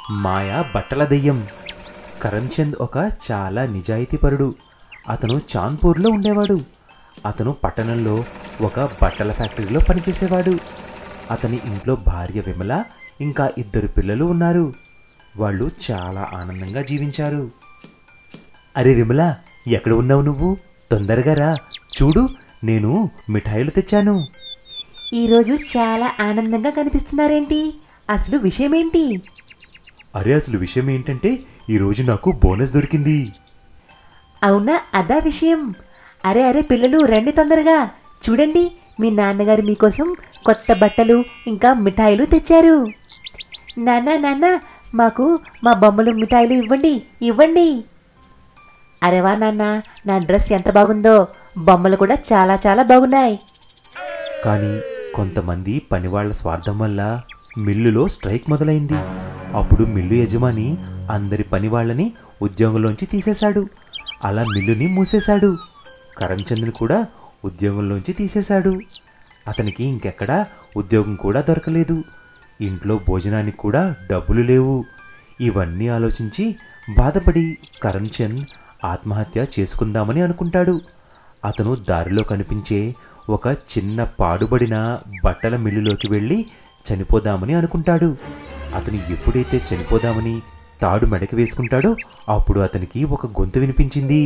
మాయా బట్టల దెయ్యం కరంచంద్ ఒక చాలా నిజాయితీపరుడు అతను చాన్పూర్లో ఉండేవాడు అతను పట్టణంలో ఒక బట్టల ఫ్యాక్టరీలో పనిచేసేవాడు అతని ఇంట్లో భార్య విమల ఇంకా ఇద్దరు పిల్లలు ఉన్నారు వాళ్ళు చాలా ఆనందంగా జీవించారు అరే విమల ఎక్కడ ఉన్నావు నువ్వు తొందరగా రా చూడు నేను మిఠాయిలు తెచ్చాను ఈరోజు చాలా ఆనందంగా కనిపిస్తున్నారేంటి అసలు విషయమేంటి అరే అసలు విషయం ఏంటంటే ఈరోజు నాకు బోనస్ దొరికింది అవునా అదా విషయం అరే అరే పిల్లలు రండి తొందరగా చూడండి మీ నాన్నగారు మీకోసం కొత్త బట్టలు ఇంకా మిఠాయిలు తెచ్చారు నాన్న నాన్న మాకు మా బొమ్మలు మిఠాయిలు ఇవ్వండి ఇవ్వండి అరేవా నాన్న నా డ్రెస్ ఎంత బాగుందో బొమ్మలు కూడా చాలా చాలా బాగున్నాయి కానీ కొంతమంది పనివాళ్ల స్వార్థం వల్ల మిల్లులో స్ట్రైక్ మొదలైంది అప్పుడు మిల్లు యజమాని అందరి పనివాళ్ళని ఉద్యోగంలోంచి తీసేశాడు అలా మిల్లుని మూసేశాడు కరంచంద్ని కూడా ఉద్యోగంలోంచి తీసేశాడు అతనికి ఇంకెక్కడా ఉద్యోగం కూడా దొరకలేదు ఇంట్లో భోజనానికి కూడా డబ్బులు లేవు ఇవన్నీ ఆలోచించి బాధపడి కరంచంద్ ఆత్మహత్య చేసుకుందామని అనుకుంటాడు అతను దారిలో కనిపించే ఒక చిన్న పాడుబడిన బట్టల మిల్లులోకి వెళ్ళి చనిపోదామని అనుకుంటాడు అతను ఎప్పుడైతే చనిపోదామని తాడు మెడకి వేసుకుంటాడో అప్పుడు అతనికి ఒక గొంతు వినిపించింది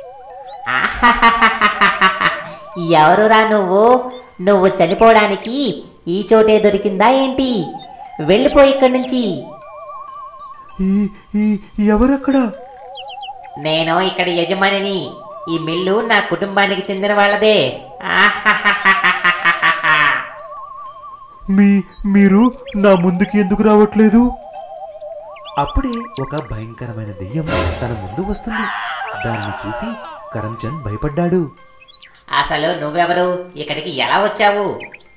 ఎవరురా నువ్వు నువ్వు చనిపోవడానికి ఈ చోటే దొరికిందా ఏంటి వెళ్ళిపో ఇక్కడి నుంచి ఈ ఈ ఎవరక్కడ నేను ఇక్కడ యజమానిని ఈ మిల్లు నా కుటుంబానికి చెందిన వాళ్ళదే ఆహాహాహాహాహాహా. మీ మీరు నా ముందుకి ఎందుకు రావట్లేదు అప్పుడే ఒక భయంకరమైన దెయ్యం తన ముందు వస్తుంది దాన్ని చూసి కరంచంద్ భయపడ్డాడు అసలు నువ్వెవరు ఇక్కడికి ఎలా వచ్చావు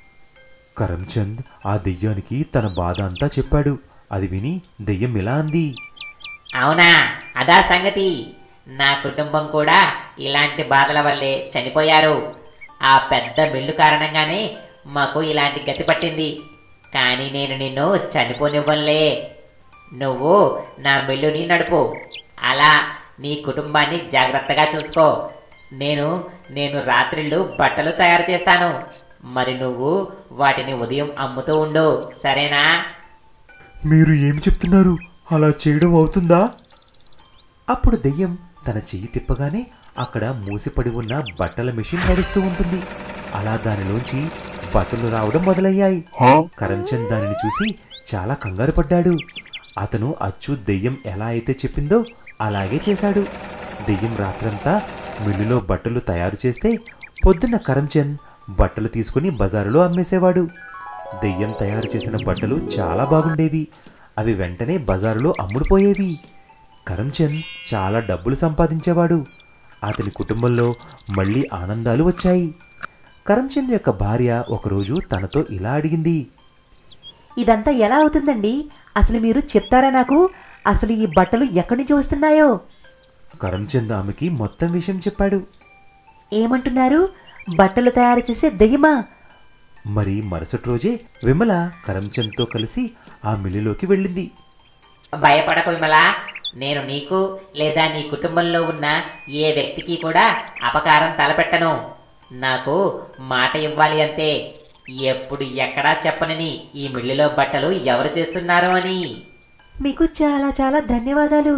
కరంచంద్ ఆ దెయ్యానికి తన బాధ అంతా చెప్పాడు అది విని దెయ్యం ఇలా అంది అవునా అదా సంగతి నా కుటుంబం కూడా ఇలాంటి బాధల వల్లే చనిపోయారు ఆ పెద్ద మిల్లు కారణంగానే మాకు ఇలాంటి గతి పట్టింది కానీ నేను నిన్ను చనిపోనివ్వనులే నువ్వు నా మిల్లుని నడుపు అలా నీ కుటుంబాన్ని జాగ్రత్తగా చూసుకో నేను నేను రాత్రిళ్ళు బట్టలు తయారు చేస్తాను మరి నువ్వు వాటిని ఉదయం అమ్ముతూ ఉండు సరేనా మీరు ఏమి చెప్తున్నారు అలా చేయడం అవుతుందా అప్పుడు దెయ్యం తన చెయ్యి తిప్పగానే అక్కడ మూసిపడి ఉన్న బట్టల మెషిన్ నడుస్తూ ఉంటుంది అలా దానిలోంచి బట్టలు రావడం మొదలయ్యాయి కరంచంద్ దానిని చూసి చాలా కంగారు పడ్డాడు అతను అచ్చు దెయ్యం ఎలా అయితే చెప్పిందో అలాగే చేశాడు దెయ్యం రాత్రంతా మిల్లులో బట్టలు తయారు చేస్తే పొద్దున్న కరంచంద్ బట్టలు తీసుకుని బజారులో అమ్మేసేవాడు దెయ్యం తయారు చేసిన బట్టలు చాలా బాగుండేవి అవి వెంటనే బజారులో అమ్ముడుపోయేవి కరంచంద్ చాలా డబ్బులు సంపాదించేవాడు అతని కుటుంబంలో మళ్ళీ ఆనందాలు వచ్చాయి కరంచంద్ యొక్క భార్య ఒకరోజు తనతో ఇలా అడిగింది ఇదంతా ఎలా అవుతుందండి అసలు మీరు చెప్తారా నాకు అసలు ఈ బట్టలు ఎక్కడి నుంచి వస్తున్నాయో కరంచంద్ ఆమెకి మొత్తం విషయం చెప్పాడు ఏమంటున్నారు బట్టలు తయారు చేసే దెయ్యమా మరి మరుసటి రోజే విమల కరంచంద్తో కలిసి ఆ మిల్లులోకి వెళ్ళింది భయపడకు విమలా నేను నీకు లేదా నీ కుటుంబంలో ఉన్న ఏ వ్యక్తికి కూడా అపకారం తలపెట్టను నాకు మాట ఇవ్వాలి అంతే ఎప్పుడు ఎక్కడా చెప్పనని ఈ మిల్లులో బట్టలు ఎవరు చేస్తున్నారు అని మీకు చాలా చాలా ధన్యవాదాలు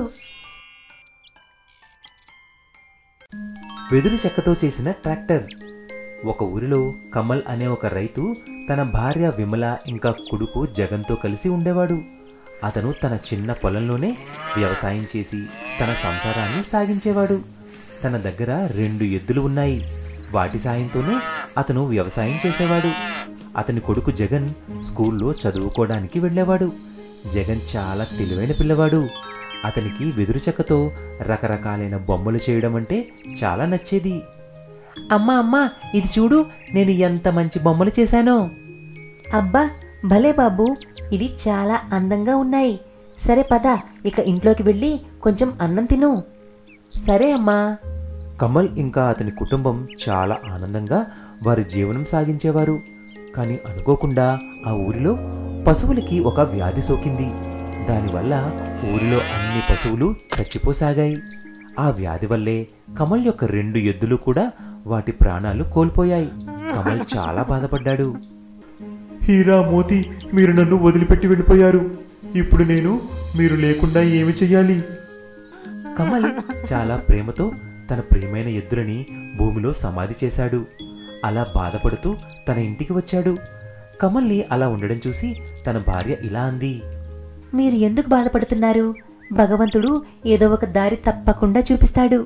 వెదురు చెక్కతో చేసిన ట్రాక్టర్ ఒక ఊరిలో కమల్ అనే ఒక రైతు తన భార్య విమల ఇంకా కొడుకు జగన్తో కలిసి ఉండేవాడు అతను తన చిన్న పొలంలోనే వ్యవసాయం చేసి తన సంసారాన్ని సాగించేవాడు తన దగ్గర రెండు ఎద్దులు ఉన్నాయి వాటి సాయంతోనే అతను వ్యవసాయం చేసేవాడు అతని కొడుకు జగన్ స్కూల్లో చదువుకోవడానికి వెళ్ళేవాడు జగన్ చాలా తెలివైన పిల్లవాడు అతనికి వెదురు చెక్కతో రకరకాలైన బొమ్మలు చేయడం అంటే చాలా నచ్చేది అమ్మా అమ్మా ఇది చూడు నేను ఎంత మంచి బొమ్మలు చేశానో అబ్బా భలే బాబు ఇది చాలా అందంగా ఉన్నాయి సరే పద ఇక ఇంట్లోకి వెళ్ళి కొంచెం అన్నం తిను సరే అమ్మా కమల్ ఇంకా అతని కుటుంబం చాలా ఆనందంగా వారి జీవనం సాగించేవారు కానీ అనుకోకుండా ఆ ఊరిలో పశువులకి ఒక వ్యాధి సోకింది దానివల్ల ఊరిలో అన్ని పశువులు చచ్చిపోసాగాయి ఆ వ్యాధి వల్లే కమల్ యొక్క రెండు ఎద్దులు కూడా వాటి ప్రాణాలు కోల్పోయాయి కమల్ చాలా బాధపడ్డాడు హీరా మోతి మీరు నన్ను వదిలిపెట్టి వెళ్ళిపోయారు ఇప్పుడు నేను మీరు లేకుండా ఏమి చెయ్యాలి కమల్ చాలా ప్రేమతో తన ప్రియమైన ఎద్దులని భూమిలో సమాధి చేశాడు అలా బాధపడుతూ తన ఇంటికి వచ్చాడు కమల్ని అలా ఉండడం చూసి తన భార్య ఇలా అంది మీరు ఎందుకు బాధపడుతున్నారు భగవంతుడు ఏదో ఒక దారి తప్పకుండా చూపిస్తాడు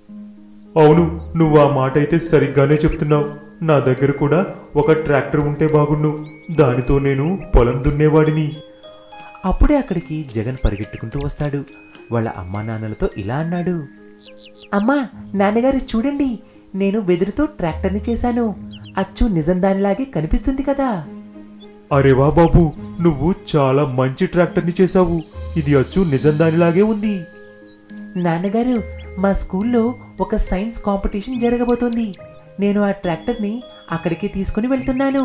అవును నువ్వు ఆ మాట అయితే సరిగ్గానే చెప్తున్నావు నా దగ్గర కూడా ఒక ట్రాక్టర్ ఉంటే బాగుండు దానితో నేను పొలం దున్నేవాడిని అప్పుడే అక్కడికి జగన్ పరిగెట్టుకుంటూ వస్తాడు వాళ్ళ అమ్మా నాన్నలతో ఇలా అన్నాడు అమ్మా నాన్నగారు చూడండి నేను వెదురుతో ట్రాక్టర్ని చేశాను అచ్చు నిజం దానిలాగే కనిపిస్తుంది కదా అరే వా బాబు నువ్వు చాలా మంచి ట్రాక్టర్ని చేశావు ఇది అచ్చు నిజం దానిలాగే ఉంది నాన్నగారు మా స్కూల్లో ఒక సైన్స్ కాంపిటీషన్ జరగబోతోంది నేను ఆ ట్రాక్టర్ని అక్కడికి తీసుకుని వెళ్తున్నాను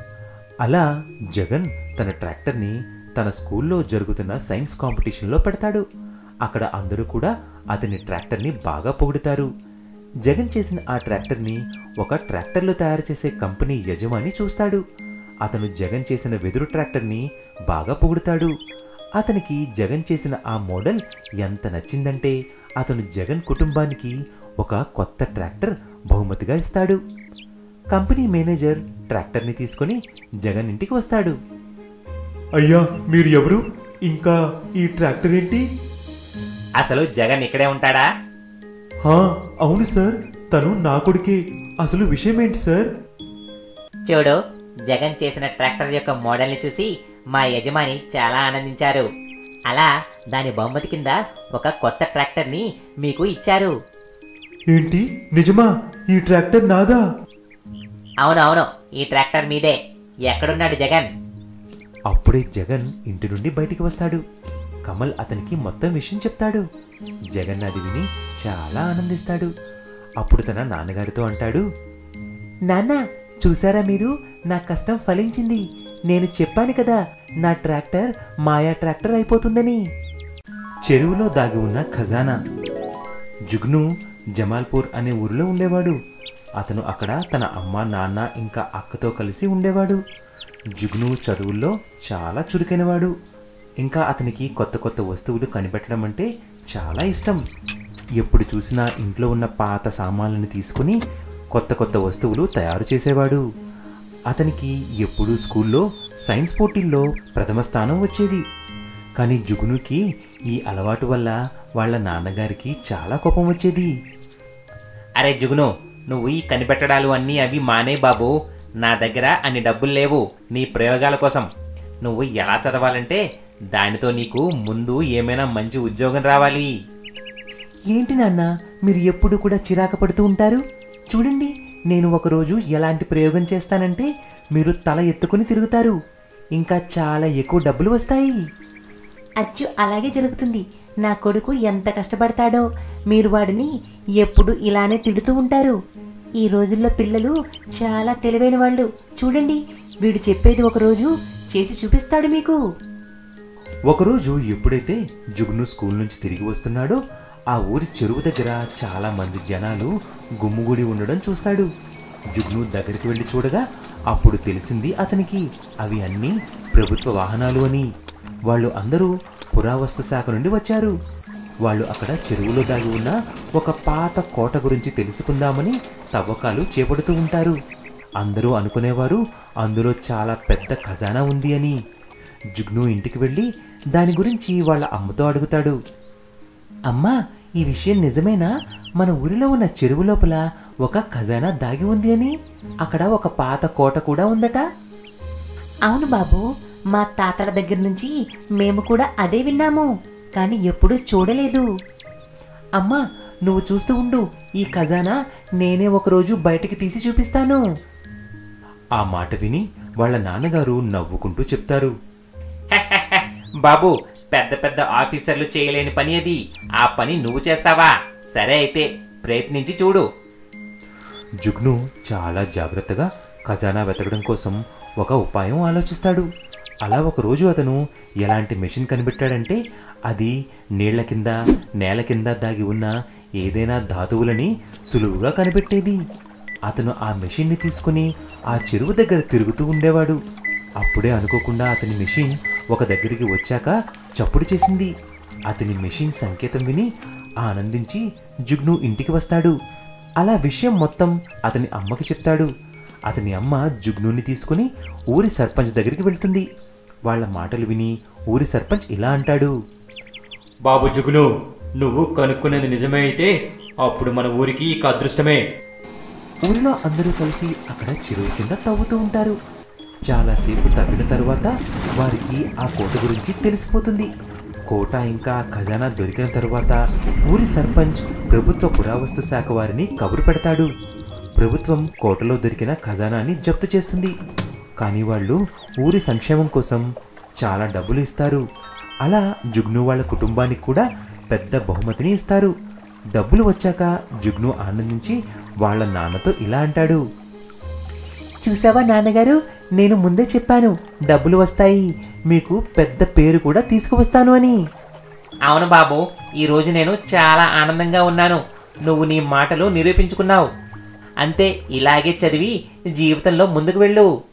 అలా జగన్ తన ట్రాక్టర్ని తన స్కూల్లో జరుగుతున్న సైన్స్ కాంపిటీషన్లో పెడతాడు అక్కడ అందరూ కూడా అతని ట్రాక్టర్ని బాగా పొగుడుతారు జగన్ చేసిన ఆ ట్రాక్టర్ని ఒక ట్రాక్టర్లు తయారు చేసే కంపెనీ యజమాని చూస్తాడు అతను జగన్ చేసిన వెదురు ట్రాక్టర్ని బాగా పొగుడుతాడు అతనికి జగన్ చేసిన ఆ మోడల్ ఎంత నచ్చిందంటే అతను జగన్ కుటుంబానికి ఒక కొత్త ట్రాక్టర్ బహుమతిగా ఇస్తాడు కంపెనీ మేనేజర్ ట్రాక్టర్ని తీసుకొని జగన్ ఇంటికి వస్తాడు అయ్యా మీరు ఎవరు ఇంకా ఈ ట్రాక్టర్ ఏంటి అసలు జగన్ ఇక్కడే ఉంటాడా హా అవును సార్ తను నా కొడుకే అసలు విషయం ఏంటి సార్ చూడు జగన్ చేసిన ట్రాక్టర్ యొక్క మోడల్ని చూసి మా యజమాని చాలా ఆనందించారు అలా దాని బహుమతి కింద ఒక కొత్త ట్రాక్టర్ని మీకు ఇచ్చారు ఏంటి నిజమా ఈ ట్రాక్టర్ నాదా అవును అవును ఈ ట్రాక్టర్ మీదే ఎక్కడున్నాడు జగన్ అప్పుడే జగన్ ఇంటి నుండి బయటికి వస్తాడు కమల్ అతనికి మొత్తం విషయం చెప్తాడు జగన్ అది విని చాలా ఆనందిస్తాడు అప్పుడు తన నాన్నగారితో అంటాడు నాన్న చూసారా మీరు నా కష్టం ఫలించింది నేను చెప్పాను కదా నా ట్రాక్టర్ మాయా ట్రాక్టర్ అయిపోతుందని చెరువులో దాగి ఉన్న ఖజానా జుగ్ను జమాల్పూర్ అనే ఊరిలో ఉండేవాడు అతను అక్కడ తన అమ్మ నాన్న ఇంకా అక్కతో కలిసి ఉండేవాడు జుగ్ను చదువుల్లో చాలా చురుకైనవాడు ఇంకా అతనికి కొత్త కొత్త వస్తువులు కనిపెట్టడం అంటే చాలా ఇష్టం ఎప్పుడు చూసినా ఇంట్లో ఉన్న పాత సామాన్లను తీసుకుని కొత్త కొత్త వస్తువులు తయారు చేసేవాడు అతనికి ఎప్పుడూ స్కూల్లో సైన్స్ పోటీల్లో ప్రథమ స్థానం వచ్చేది కానీ జుగునుకి ఈ అలవాటు వల్ల వాళ్ళ నాన్నగారికి చాలా కోపం వచ్చేది అరే జుగును నువ్వు ఈ కనిపెట్టడాలు అన్నీ అవి మానే బాబు నా దగ్గర అన్ని డబ్బులు లేవు నీ ప్రయోగాల కోసం నువ్వు ఎలా చదవాలంటే దానితో నీకు ముందు ఏమైనా మంచి ఉద్యోగం రావాలి ఏంటి నాన్న మీరు ఎప్పుడు కూడా చిరాకు పడుతూ ఉంటారు చూడండి నేను ఒకరోజు ఎలాంటి ప్రయోగం చేస్తానంటే మీరు తల ఎత్తుకుని తిరుగుతారు ఇంకా చాలా ఎక్కువ డబ్బులు వస్తాయి అచ్చు అలాగే జరుగుతుంది నా కొడుకు ఎంత కష్టపడతాడో మీరు వాడిని ఎప్పుడు ఇలానే తిడుతూ ఉంటారు ఈ రోజుల్లో పిల్లలు చాలా తెలివైన వాళ్ళు చూడండి వీడు చెప్పేది ఒకరోజు చేసి చూపిస్తాడు మీకు ఒకరోజు ఎప్పుడైతే జుగ్ను స్కూల్ నుంచి తిరిగి వస్తున్నాడో ఆ ఊరి చెరువు దగ్గర చాలా మంది జనాలు గుమ్ముగూడి ఉండడం చూస్తాడు జుగ్ను దగ్గరికి వెళ్ళి చూడగా అప్పుడు తెలిసింది అతనికి అవి అన్నీ ప్రభుత్వ వాహనాలు అని వాళ్ళు అందరూ పురావస్తు శాఖ నుండి వచ్చారు వాళ్ళు అక్కడ చెరువులో దాగి ఉన్న ఒక పాత కోట గురించి తెలుసుకుందామని తవ్వకాలు చేపడుతూ ఉంటారు అందరూ అనుకునేవారు అందులో చాలా పెద్ద ఖజానా ఉంది అని జుగ్ను ఇంటికి వెళ్ళి దాని గురించి వాళ్ళ అమ్మతో అడుగుతాడు అమ్మా ఈ విషయం నిజమేనా మన ఊరిలో ఉన్న చెరువు లోపల ఒక ఖజానా దాగి ఉంది అని అక్కడ ఒక పాత కోట కూడా ఉందట అవును బాబు మా తాతల దగ్గర నుంచి మేము కూడా అదే విన్నాము కానీ ఎప్పుడూ చూడలేదు అమ్మా నువ్వు చూస్తూ ఉండు ఈ ఖజానా నేనే ఒకరోజు బయటికి తీసి చూపిస్తాను ఆ మాట విని వాళ్ళ నాన్నగారు నవ్వుకుంటూ చెప్తారు బాబు పెద్ద పెద్ద ఆఫీసర్లు చేయలేని పని అది ఆ పని నువ్వు చేస్తావా సరే అయితే ప్రయత్నించి చూడు జుగ్ను చాలా జాగ్రత్తగా ఖజానా వెతకడం కోసం ఒక ఉపాయం ఆలోచిస్తాడు అలా ఒక రోజు అతను ఎలాంటి మెషిన్ కనిపెట్టాడంటే అది నీళ్ల కింద నేల కింద దాగి ఉన్న ఏదైనా ధాతువులని సులువుగా కనిపెట్టేది అతను ఆ మెషిన్ని తీసుకుని ఆ చెరువు దగ్గర తిరుగుతూ ఉండేవాడు అప్పుడే అనుకోకుండా అతని మెషిన్ ఒక దగ్గరికి వచ్చాక చప్పుడు చేసింది అతని మెషిన్ సంకేతం విని ఆనందించి జుగ్ను ఇంటికి వస్తాడు అలా విషయం మొత్తం అతని అమ్మకి చెప్తాడు అతని అమ్మ జుగ్నుని తీసుకుని ఊరి సర్పంచ్ దగ్గరికి వెళ్తుంది వాళ్ళ మాటలు విని ఊరి సర్పంచ్ ఇలా అంటాడు బాబు జుగును నువ్వు కనుక్కునేది నిజమే అయితే అప్పుడు మన ఊరికి ఇక అదృష్టమే ఊరిలో అందరూ కలిసి అక్కడ చెరువు కింద తవ్వుతూ ఉంటారు చాలాసేపు తవ్విన తరువాత వారికి ఆ కోట గురించి తెలిసిపోతుంది కోట ఇంకా ఖజానా దొరికిన తరువాత ఊరి సర్పంచ్ ప్రభుత్వ పురావస్తు శాఖ వారిని కబురు పెడతాడు ప్రభుత్వం కోటలో దొరికిన ఖజానాని జప్తు చేస్తుంది కానీ వాళ్ళు ఊరి సంక్షేమం కోసం చాలా డబ్బులు ఇస్తారు అలా జుగ్ను వాళ్ళ కుటుంబానికి కూడా పెద్ద బహుమతిని ఇస్తారు డబ్బులు వచ్చాక జుగ్ను ఆనందించి వాళ్ళ నాన్నతో ఇలా అంటాడు చూసావా నాన్నగారు నేను ముందే చెప్పాను డబ్బులు వస్తాయి మీకు పెద్ద పేరు కూడా తీసుకువస్తాను అని అవును బాబు ఈరోజు నేను చాలా ఆనందంగా ఉన్నాను నువ్వు నీ మాటలు నిరూపించుకున్నావు అంతే ఇలాగే చదివి జీవితంలో ముందుకు వెళ్ళు